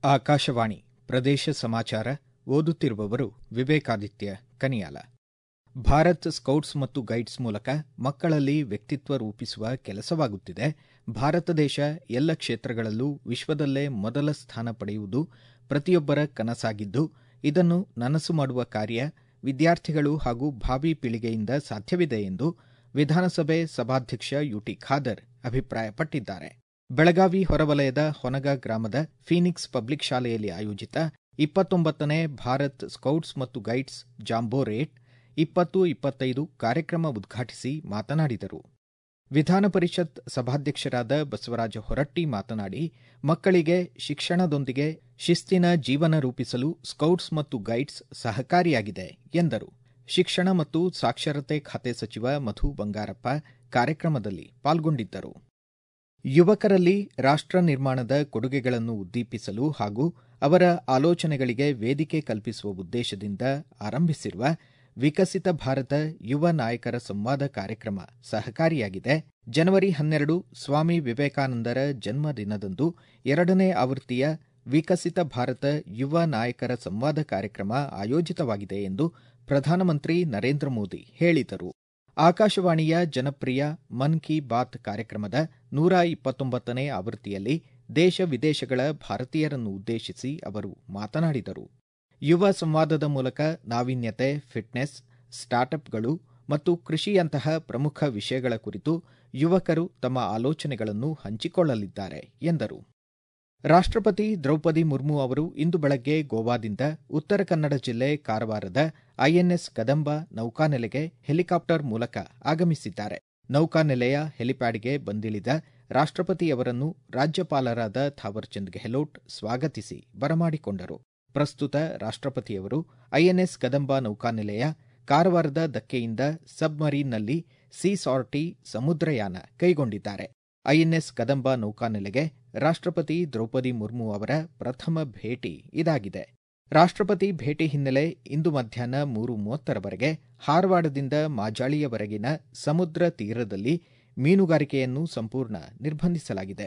ಆಕಾಶವಾಣಿ ಪ್ರದೇಶ ಸಮಾಚಾರ ಓದುತ್ತಿರುವವರು ವಿವೇಕಾದಿತ್ಯ ಕನಿಯಾಲ ಭಾರತ್ ಸ್ಕೌಟ್ಸ್ ಮತ್ತು ಗೈಡ್ಸ್ ಮೂಲಕ ಮಕ್ಕಳಲ್ಲಿ ವ್ಯಕ್ತಿತ್ವ ರೂಪಿಸುವ ಕೆಲಸವಾಗುತ್ತಿದೆ ಭಾರತ ದೇಶ ಎಲ್ಲ ಕ್ಷೇತ್ರಗಳಲ್ಲೂ ವಿಶ್ವದಲ್ಲೇ ಮೊದಲ ಸ್ಥಾನ ಪಡೆಯುವುದು ಪ್ರತಿಯೊಬ್ಬರ ಕನಸಾಗಿದ್ದು ಇದನ್ನು ನನಸು ಮಾಡುವ ಕಾರ್ಯ ವಿದ್ಯಾರ್ಥಿಗಳು ಹಾಗೂ ಭಾವಿ ಪೀಳಿಗೆಯಿಂದ ಸಾಧ್ಯವಿದೆ ಎಂದು ವಿಧಾನಸಭೆ ಸಭಾಧ್ಯಕ್ಷ ಯುಟಿ ಖಾದರ್ ಅಭಿಪ್ರಾಯಪಟ್ಟಿದ್ದಾರೆ ಬೆಳಗಾವಿ ಹೊರವಲಯದ ಹೊನಗ ಗ್ರಾಮದ ಫೀನಿಕ್ಸ್ ಪಬ್ಲಿಕ್ ಶಾಲೆಯಲ್ಲಿ ಆಯೋಜಿತ ಇಪ್ಪತ್ತೊಂಬತ್ತನೇ ಭಾರತ್ ಸ್ಕೌಟ್ಸ್ ಮತ್ತು ಗೈಡ್ಸ್ ಜಾಂಬೋರೇಟ್ ಇಪ್ಪತ್ತು ಇಪ್ಪತ್ತೈದು ಕಾರ್ಯಕ್ರಮ ಉದ್ಘಾಟಿಸಿ ಮಾತನಾಡಿದರು ವಿಧಾನ ಪರಿಷತ್ ಸಭಾಧ್ಯಕ್ಷರಾದ ಬಸವರಾಜ ಹೊರಟ್ಟಿ ಮಾತನಾಡಿ ಮಕ್ಕಳಿಗೆ ಶಿಕ್ಷಣದೊಂದಿಗೆ ಶಿಸ್ತಿನ ಜೀವನ ರೂಪಿಸಲು ಸ್ಕೌಟ್ಸ್ ಮತ್ತು ಗೈಡ್ಸ್ ಸಹಕಾರಿಯಾಗಿದೆ ಎಂದರು ಶಿಕ್ಷಣ ಮತ್ತು ಸಾಕ್ಷರತೆ ಖಾತೆ ಸಚಿವ ಮಧು ಬಂಗಾರಪ್ಪ ಕಾರ್ಯಕ್ರಮದಲ್ಲಿ ಪಾಲ್ಗೊಂಡಿದ್ದರು ಯುವಕರಲ್ಲಿ ರಾಷ್ಟ ನಿರ್ಮಾಣದ ಕೊಡುಗೆಗಳನ್ನು ಉದ್ದೀಪಿಸಲು ಹಾಗೂ ಅವರ ಆಲೋಚನೆಗಳಿಗೆ ವೇದಿಕೆ ಕಲ್ಪಿಸುವ ಉದ್ದೇಶದಿಂದ ಆರಂಭಿಸಿರುವ ವಿಕಸಿತ ಭಾರತ ಯುವ ನಾಯಕರ ಸಂವಾದ ಕಾರ್ಯಕ್ರಮ ಸಹಕಾರಿಯಾಗಿದೆ ಜನವರಿ ಹನ್ನೆರಡು ಸ್ವಾಮಿ ವಿವೇಕಾನಂದರ ಜನ್ಮ ದಿನದಂದು ಎರಡನೇ ಆವೃತ್ತಿಯ ವಿಕಸಿತ ಭಾರತ ಯುವ ನಾಯಕರ ಸಂವಾದ ಕಾರ್ಯಕ್ರಮ ಆಯೋಜಿತವಾಗಿದೆ ಎಂದು ಪ್ರಧಾನಮಂತ್ರಿ ನರೇಂದ್ರ ಮೋದಿ ಹೇಳಿದರು ಆಕಾಶವಾಣಿಯ ಜನಪ್ರಿಯ ಮನ್ ಕಿ ಬಾತ್ ಕಾರ್ಯಕ್ರಮದ ನೂರ ಇಪ್ಪತ್ತೊಂಬತ್ತನೇ ಆವೃತ್ತಿಯಲ್ಲಿ ದೇಶ ವಿದೇಶಗಳ ಭಾರತೀಯರನ್ನು ಉದ್ದೇಶಿಸಿ ಅವರು ಮಾತನಾಡಿದರು ಯುವ ಸಂವಾದದ ಮೂಲಕ ನಾವೀನ್ಯತೆ ಫಿಟ್ನೆಸ್ ಸ್ಟಾರ್ಟ್ಅಪ್ಗಳು ಮತ್ತು ಕೃಷಿಯಂತಹ ಪ್ರಮುಖ ವಿಷಯಗಳ ಕುರಿತು ಯುವಕರು ತಮ್ಮ ಆಲೋಚನೆಗಳನ್ನು ಹಂಚಿಕೊಳ್ಳಲಿದ್ದಾರೆ ಎಂದರು ರಾಷ್ಟಪತಿ ದ್ರೌಪದಿ ಮುರ್ಮು ಅವರು ಇಂದು ಬೆಳಗ್ಗೆ ಗೋವಾದಿಂದ ಉತ್ತರ ಕನ್ನಡ ಜಿಲ್ಲೆ ಕಾರವಾರದ ಐಎನ್ಎಸ್ ಕದಂಬ ನೌಕಾನೆಲೆಗೆ ಹೆಲಿಕಾಪ್ಟರ್ ಮೂಲಕ ಆಗಮಿಸಿದ್ದಾರೆ ನೌಕಾನೆಲೆಯ ಹೆಲಿಪ್ಯಾಡ್ಗೆ ಬಂದಿಳಿದ ರಾಷ್ಟಪತಿಯವರನ್ನು ರಾಜ್ಯಪಾಲರಾದ ಥಾವರ್ಚಂದ್ ಗೆಹ್ಲೋಟ್ ಸ್ವಾಗತಿಸಿ ಬರಮಾಡಿಕೊಂಡರು ಪ್ರಸ್ತುತ ರಾಷ್ಟಪತಿಯವರು ಐಎನ್ಎಸ್ ಕದಂಬ ನೌಕಾನೆಲೆಯ ಕಾರವಾರದ ಧಕ್ಕೆಯಿಂದ ಸಬ್ಮರೀನ್ನಲ್ಲಿ ಸಿ ಸಾರ್ಟಿ ಸಮುದ್ರಯಾನ ಕೈಗೊಂಡಿದ್ದಾರೆ ಐಎನ್ಎಸ್ ಕದಂಬ ನೌಕಾನೆಲೆಗೆ ರಾಷ್ಟಪತಿ ದ್ರೌಪದಿ ಮುರ್ಮು ಅವರ ಪ್ರಥಮ ಭೇಟಿ ಇದಾಗಿದೆ ರಾಷ್ಟಪತಿ ಭೇಟಿ ಹಿನ್ನೆಲೆ ಇಂದು ಮಧ್ಯಾಹ್ನ ಮೂರು ಮೂವತ್ತರವರೆಗೆ ಹಾರವಾಡದಿಂದ ಮಾಜಾಳಿಯವರೆಗಿನ ಸಮುದ್ರ ತೀರದಲ್ಲಿ ಮೀನುಗಾರಿಕೆಯನ್ನು ಸಂಪೂರ್ಣ ನಿರ್ಬಂಧಿಸಲಾಗಿದೆ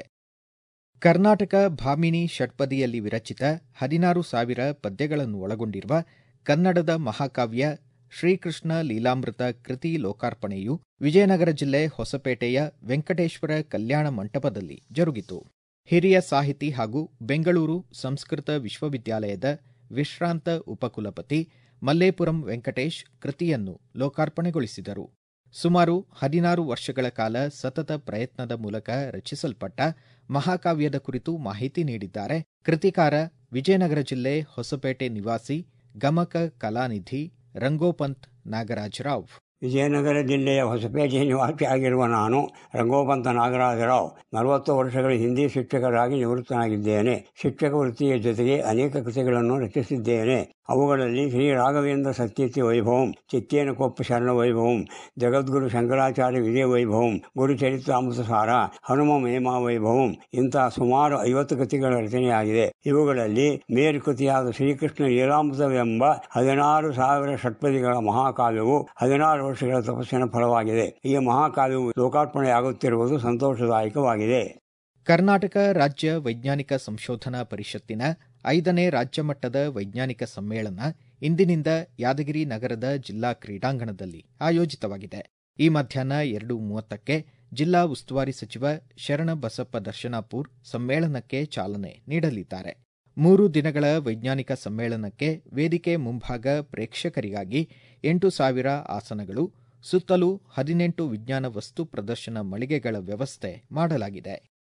ಕರ್ನಾಟಕ ಭಾಮಿನಿ ಷಟ್ಪದಿಯಲ್ಲಿ ವಿರಚಿತ ಹದಿನಾರು ಸಾವಿರ ಪದ್ಯಗಳನ್ನು ಒಳಗೊಂಡಿರುವ ಕನ್ನಡದ ಮಹಾಕಾವ್ಯ ಶ್ರೀಕೃಷ್ಣ ಲೀಲಾಮೃತ ಕೃತಿ ಲೋಕಾರ್ಪಣೆಯು ವಿಜಯನಗರ ಜಿಲ್ಲೆ ಹೊಸಪೇಟೆಯ ವೆಂಕಟೇಶ್ವರ ಕಲ್ಯಾಣ ಮಂಟಪದಲ್ಲಿ ಜರುಗಿತು ಹಿರಿಯ ಸಾಹಿತಿ ಹಾಗೂ ಬೆಂಗಳೂರು ಸಂಸ್ಕೃತ ವಿಶ್ವವಿದ್ಯಾಲಯದ ವಿಶ್ರಾಂತ ಉಪಕುಲಪತಿ ಮಲ್ಲೇಪುರಂ ವೆಂಕಟೇಶ್ ಕೃತಿಯನ್ನು ಲೋಕಾರ್ಪಣೆಗೊಳಿಸಿದರು ಸುಮಾರು ಹದಿನಾರು ವರ್ಷಗಳ ಕಾಲ ಸತತ ಪ್ರಯತ್ನದ ಮೂಲಕ ರಚಿಸಲ್ಪಟ್ಟ ಮಹಾಕಾವ್ಯದ ಕುರಿತು ಮಾಹಿತಿ ನೀಡಿದ್ದಾರೆ ಕೃತಿಕಾರ ವಿಜಯನಗರ ಜಿಲ್ಲೆ ಹೊಸಪೇಟೆ ನಿವಾಸಿ ಗಮಕ ಕಲಾನಿಧಿ ರಂಗೋಪಂತ್ ನಾಗರಾಜರಾವ್ ವಿಜಯನಗರ ಜಿಲ್ಲೆಯ ಹೊಸಪೇಟೆ ನಿವಾಸಿಯಾಗಿರುವ ನಾನು ರಂಗೋಪಂತ ನಾಗರಾಜರಾವ್ ನಲವತ್ತು ವರ್ಷಗಳ ಹಿಂದಿ ಶಿಕ್ಷಕರಾಗಿ ನಿವೃತ್ತನಾಗಿದ್ದೇನೆ ಶಿಕ್ಷಕ ವೃತ್ತಿಯ ಜೊತೆಗೆ ಅನೇಕ ಕೃತಿಗಳನ್ನು ರಚಿಸಿದ್ದೇನೆ ಅವುಗಳಲ್ಲಿ ಶ್ರೀ ರಾಘವೇಂದ್ರ ಸತ್ಯತಿ ವೈಭವಂ ಚಿತ್ತೇನಕೊಪ್ಪ ಶರಣ ವೈಭವಂ ಜಗದ್ಗುರು ಶಂಕರಾಚಾರ್ಯ ವಿಜಯ ವೈಭವಂ ಗುರುಚರಿತ್ರಾಮೃತಸಾರ ಹನುಮ ಮೇಮಾ ವೈಭವಂ ಇಂತಹ ಸುಮಾರು ಐವತ್ತು ಕೃತಿಗಳ ರಚನೆಯಾಗಿದೆ ಇವುಗಳಲ್ಲಿ ಮೇರು ಕೃತಿಯಾದ ಶ್ರೀಕೃಷ್ಣ ಲೀಲಾಮೃತವೆಂಬ ಹದಿನಾರು ಸಾವಿರ ಷಟ್ಪದಿಗಳ ಮಹಾಕಾವ್ಯವು ಹದಿನಾರು ವರ್ಷಗಳ ತಪಸ್ಸಿನ ಫಲವಾಗಿದೆ ಈ ಮಹಾಕಾವ್ಯವು ಲೋಕಾರ್ಪಣೆಯಾಗುತ್ತಿರುವುದು ಸಂತೋಷದಾಯಕವಾಗಿದೆ ಕರ್ನಾಟಕ ರಾಜ್ಯ ವೈಜ್ಞಾನಿಕ ಸಂಶೋಧನಾ ಪರಿಷತ್ತಿನ ಐದನೇ ರಾಜ್ಯಮಟ್ಟದ ವೈಜ್ಞಾನಿಕ ಸಮ್ಮೇಳನ ಇಂದಿನಿಂದ ಯಾದಗಿರಿ ನಗರದ ಜಿಲ್ಲಾ ಕ್ರೀಡಾಂಗಣದಲ್ಲಿ ಆಯೋಜಿತವಾಗಿದೆ ಈ ಮಧ್ಯಾಹ್ನ ಎರಡು ಮೂವತ್ತಕ್ಕೆ ಜಿಲ್ಲಾ ಉಸ್ತುವಾರಿ ಸಚಿವ ಶರಣ ಬಸಪ್ಪ ದರ್ಶನಾಪುರ್ ಸಮ್ಮೇಳನಕ್ಕೆ ಚಾಲನೆ ನೀಡಲಿದ್ದಾರೆ ಮೂರು ದಿನಗಳ ವೈಜ್ಞಾನಿಕ ಸಮ್ಮೇಳನಕ್ಕೆ ವೇದಿಕೆ ಮುಂಭಾಗ ಪ್ರೇಕ್ಷಕರಿಗಾಗಿ ಎಂಟು ಸಾವಿರ ಆಸನಗಳು ಸುತ್ತಲೂ ಹದಿನೆಂಟು ವಿಜ್ಞಾನ ವಸ್ತು ಪ್ರದರ್ಶನ ಮಳಿಗೆಗಳ ವ್ಯವಸ್ಥೆ ಮಾಡಲಾಗಿದೆ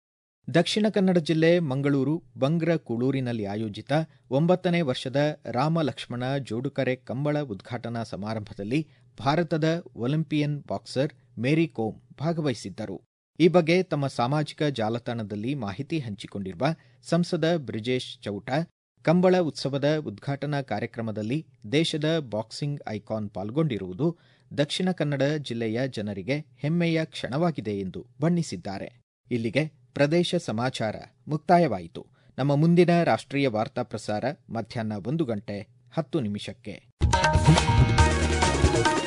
ದಕ್ಷಿಣ ಕನ್ನಡ ಜಿಲ್ಲೆ ಮಂಗಳೂರು ಬಂಗ್ರ ಕುಳೂರಿನಲ್ಲಿ ಆಯೋಜಿತ ಒಂಬತ್ತನೇ ವರ್ಷದ ರಾಮ ಲಕ್ಷ್ಮಣ ಜೋಡುಕರೆ ಕಂಬಳ ಉದ್ಘಾಟನಾ ಸಮಾರಂಭದಲ್ಲಿ ಭಾರತದ ಒಲಿಂಪಿಯನ್ ಬಾಕ್ಸರ್ ಮೇರಿ ಕೋಮ್ ಭಾಗವಹಿಸಿದ್ದರು ಈ ಬಗ್ಗೆ ತಮ್ಮ ಸಾಮಾಜಿಕ ಜಾಲತಾಣದಲ್ಲಿ ಮಾಹಿತಿ ಹಂಚಿಕೊಂಡಿರುವ ಸಂಸದ ಬ್ರಿಜೇಶ್ ಚೌಟ ಕಂಬಳ ಉತ್ಸವದ ಉದ್ಘಾಟನಾ ಕಾರ್ಯಕ್ರಮದಲ್ಲಿ ದೇಶದ ಬಾಕ್ಸಿಂಗ್ ಐಕಾನ್ ಪಾಲ್ಗೊಂಡಿರುವುದು ದಕ್ಷಿಣ ಕನ್ನಡ ಜಿಲ್ಲೆಯ ಜನರಿಗೆ ಹೆಮ್ಮೆಯ ಕ್ಷಣವಾಗಿದೆ ಎಂದು ಬಣ್ಣಿಸಿದ್ದಾರೆ ಇಲ್ಲಿಗೆ ಪ್ರದೇಶ ಸಮಾಚಾರ ಮುಕ್ತಾಯವಾಯಿತು ನಮ್ಮ ಮುಂದಿನ ರಾಷ್ಟ್ರೀಯ ವಾರ್ತಾ ಪ್ರಸಾರ ಮಧ್ಯಾಹ್ನ ಒಂದು ಗಂಟೆ ಹತ್ತು ನಿಮಿಷಕ್ಕೆ